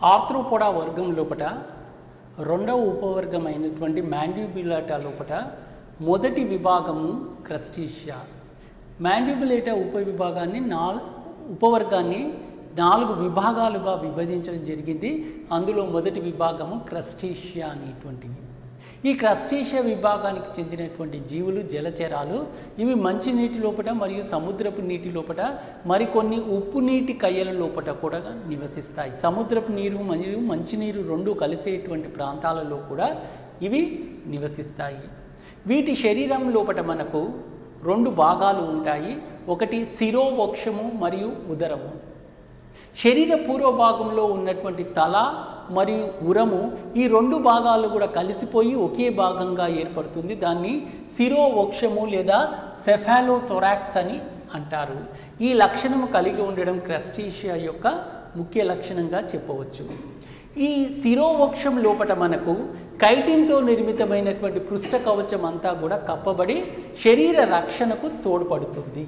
Arthropoda వర్గం లోపట రెండవ ఉపవర్గం అయినటువంటి మ్యాండ్యూబులాటా లోపట మొదటి విభాగము క్రస్టీషియా మ్యాండ్యూబులేటా ఉపవిభాగాన్ని నాల్ ఉపవర్గాన్ని నాలుగు విభాగాలుగా విభజించడం జరిగింది అందులో మొదటి విభాగము క్రస్టీషియా అనేటువంటివి ఈ క్రస్టేషియా విభాగానికి చెందినటువంటి జీవులు జలచరాలు ఇవి మంచినీటి లోపల మరియు సముద్రపు నీటి లోపల మరికొన్ని ఉప్పు నీటి కయ్యల లోపల కూడా నివసిస్తాయి సముద్రపు నీరు మరియు మంచినీరు రెండు కలిసేటువంటి ప్రాంతాలలో కూడా ఇవి నివసిస్తాయి వీటి శరీరం లోపల మనకు రెండు భాగాలు ఉంటాయి ఒకటి శిరోవక్షము మరియు ఉదరము శరీర పూర్వ భాగంలో ఉన్నటువంటి తల మరియు ఉరము ఈ రెండు భాగాలు కూడా కలిసిపోయి ఒకే భాగంగా ఏర్పడుతుంది దాన్ని శిరోవక్షము లేదా సెఫాలోథొరాక్స్ అని అంటారు ఈ లక్షణము కలిగి ఉండడం క్రస్టీషియా యొక్క ముఖ్య లక్షణంగా చెప్పవచ్చు ఈ శిరోవక్షం లోపట మనకు కైటిన్తో నిర్మితమైనటువంటి పృష్ఠ కవచం అంతా కూడా కప్పబడి శరీర రక్షణకు తోడ్పడుతుంది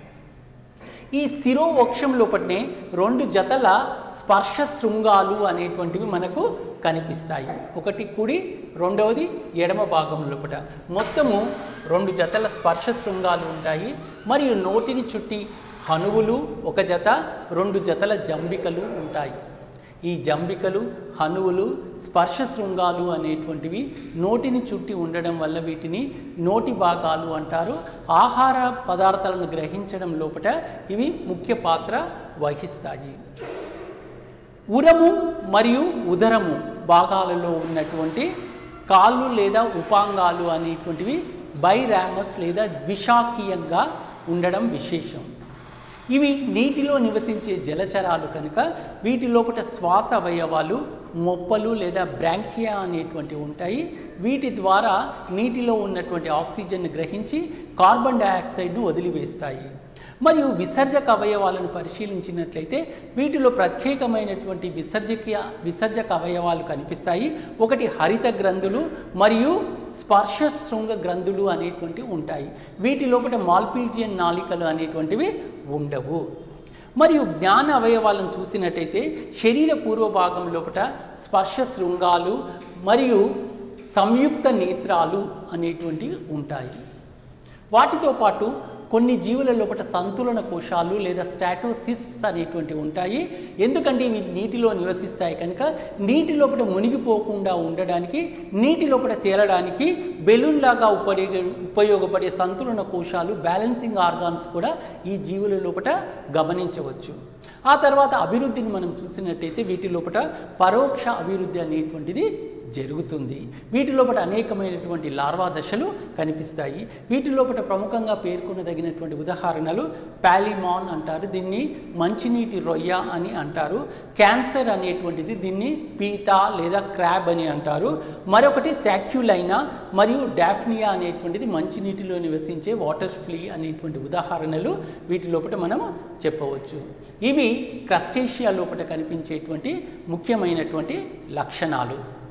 ఈ శిరోవక్షం లోపలనే రెండు జతల స్పర్శ శృంగాలు అనేటువంటివి మనకు కనిపిస్తాయి ఒకటి కుడి రెండవది ఎడమ భాగం లోపల మొత్తము రెండు జతల స్పర్శ శృంగాలు ఉంటాయి మరియు నోటిని చుట్టి హనువులు ఒక జత రెండు జతల జంబికలు ఉంటాయి ఈ జంబికలు హనువులు స్పర్శ శృంగాలు అనేటువంటివి నోటిని చుట్టి ఉండడం వల్ల వీటిని నోటి భాగాలు అంటారు ఆహార పదార్థాలను గ్రహించడం లోపల ఇవి ముఖ్య పాత్ర వహిస్తాయి ఉరము మరియు ఉదరము భాగాలలో ఉన్నటువంటి కాళ్ళు లేదా ఉపాంగాలు అనేటువంటివి బైరామస్ లేదా ద్విశాఖీయంగా ఉండడం విశేషం ఇవి నీటిలో నివసించే జలచరాలు కనుక వీటి లోపల శ్వాస అవయవాలు మొప్పలు లేదా బ్రాంకియా అనేటువంటివి ఉంటాయి వీటి ద్వారా నీటిలో ఉన్నటువంటి ఆక్సిజన్ను గ్రహించి కార్బన్ డయాక్సైడ్ను వదిలివేస్తాయి మరియు విసర్జక అవయవాలను పరిశీలించినట్లయితే వీటిలో ప్రత్యేకమైనటువంటి విసర్జకీయ విసర్జక అవయవాలు కనిపిస్తాయి ఒకటి హరిత గ్రంథులు మరియు స్పర్శ శృంగ గ్రంథులు అనేటువంటివి ఉంటాయి వీటి లోపల మాల్పీజియన్ నాళికలు అనేటువంటివి ఉండవు మరియు జ్ఞాన అవయవాలను చూసినట్టయితే శరీర పూర్వ భాగం లోపల స్పర్శ శృంగాలు మరియు సంయుక్త నేత్రాలు అనేటువంటివి ఉంటాయి వాటితో పాటు కొన్ని జీవుల లోపల సంతులన కోశాలు లేదా స్టాటోసిస్ట్స్ అనేటువంటివి ఉంటాయి ఎందుకంటే ఇవి నీటిలో నివసిస్తాయి కనుక నీటి లోపల మునిగిపోకుండా ఉండడానికి నీటి లోపల తేలడానికి బెలూన్ లాగా ఉపయోగ ఉపయోగపడే సంతులన కోశాలు బ్యాలెన్సింగ్ ఆర్గాన్స్ కూడా ఈ జీవుల లోపల గమనించవచ్చు ఆ తర్వాత అభివృద్ధిని మనం చూసినట్టయితే వీటి లోపల పరోక్ష అభివృద్ధి అనేటువంటిది జరుగుతుంది వీటి లోపల అనేకమైనటువంటి లార్వా దశలు కనిపిస్తాయి వీటి లోపల ప్రముఖంగా పేర్కొనదగినటువంటి ఉదాహరణలు పాలిమాన్ అంటారు దీన్ని మంచినీటి రొయ్య అని అంటారు క్యాన్సర్ అనేటువంటిది దీన్ని పీత లేదా క్రాబ్ అని అంటారు మరొకటి శాక్యులైనా మరియు డాఫ్నియా అనేటువంటిది మంచినీటిలో నివసించే వాటర్ ఫ్లీ అనేటువంటి ఉదాహరణలు వీటి లోపల మనం చెప్పవచ్చు ఇవి క్రస్టేషియా లోపల కనిపించేటువంటి ముఖ్యమైనటువంటి లక్షణాలు